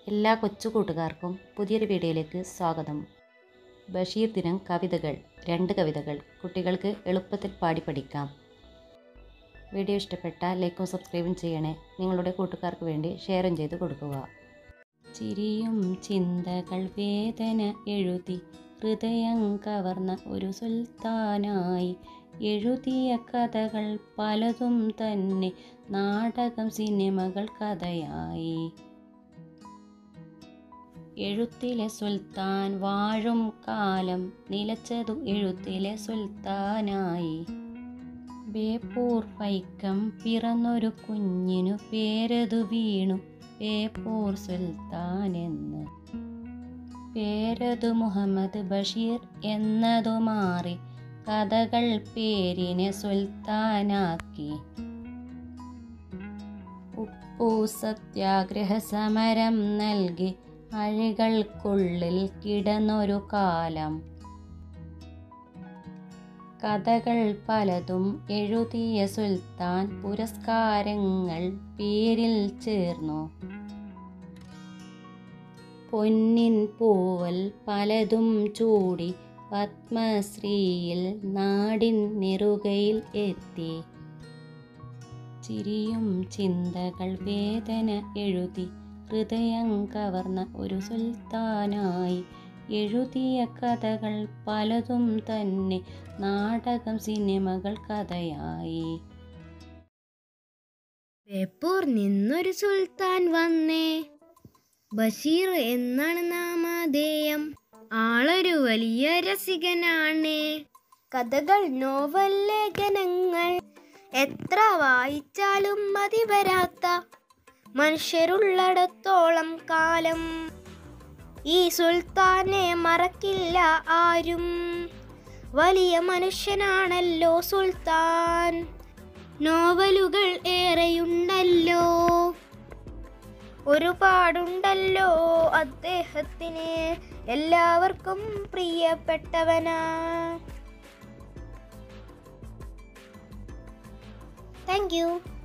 എല്ലാ കൊച്ചു കൂട്ടുകാർക്കും പുതിയൊരു വീഡിയോയിലേക്ക് സ്വാഗതം ബഷീർ ദിനം കവിതകൾ രണ്ട് കവിതകൾ കുട്ടികൾക്ക് എളുപ്പത്തിൽ പാടി പഠിക്കാം വീഡിയോ ഇഷ്ടപ്പെട്ടാൽ ലൈക്കും സബ്സ്ക്രൈബും ചെയ്യണേ നിങ്ങളുടെ കൂട്ടുകാർക്ക് വേണ്ടി ഷെയറും ചെയ്ത് കൊടുക്കുക ചിരിയും ചിന്തകൾ വേദന എഴുതി ഹൃദയം കവർന്ന ഒരു സുൽത്താനായി എഴുതിയ കഥകൾ പലതും തന്നെ നാടകം സിനിമകൾ കഥയായി എഴുത്തിലെ സുൽത്താൻ വാഴും കാലം നിലച്ചതു എഴുത്തിലെ സുൽത്താനായി ബേപ്പൂർ വൈക്കം പിറന്നൊരു കുഞ്ഞിനു പേരതു വീണു ബേപ്പൂർ സുൽത്താൻ എന്ന് പേരതു മുഹമ്മദ് ബഷീർ എന്നതു മാറി കഥകൾ പേരിനെ സുൽത്താനാക്കി ഉപ്പു സത്യാഗ്രഹ സമരം നൽകി അഴികൾക്കുള്ളിൽ കിടന്നൊരു കാലം കഥകൾ പലതും എഴുതിയ സുൽത്താൻ പുരസ്കാരങ്ങൾ പേരിൽ ചേർന്നു പൊന്നിൻ പൂവൽ പലതും ചൂടി പത്മശ്രീയിൽ നാടിൻ നെറുകയിൽ എത്തി ചിരിയും ചിന്തകൾ വേദന എഴുതി ഹൃദയം കവർന്ന ഒരു സുൽത്താനായി എഴുതിയ കഥകൾ പലതും തന്നെ നാടകം സിനിമകൾ കഥയായി ബേപ്പൂർ നിന്നൊരു സുൽത്താൻ വന്നേ ബഷീർ എന്നാണ് നാമധേയം ആളൊരു വലിയ രസികനാണ് കഥകൾ നോവൽ ലേഖനങ്ങൾ എത്ര വായിച്ചാലും മതി വരാത്ത മനുഷ്യരുള്ളിടത്തോളം കാലം ഈ സുൽത്താനെ മറക്കില്ല ആരും വലിയ മനുഷ്യനാണല്ലോ സുൽത്താൻ നോവലുകൾ ഏറെയുണ്ടല്ലോ ഒരുപാടുണ്ടല്ലോ അദ്ദേഹത്തിന് എല്ലാവർക്കും പ്രിയപ്പെട്ടവനാ താങ്ക് യു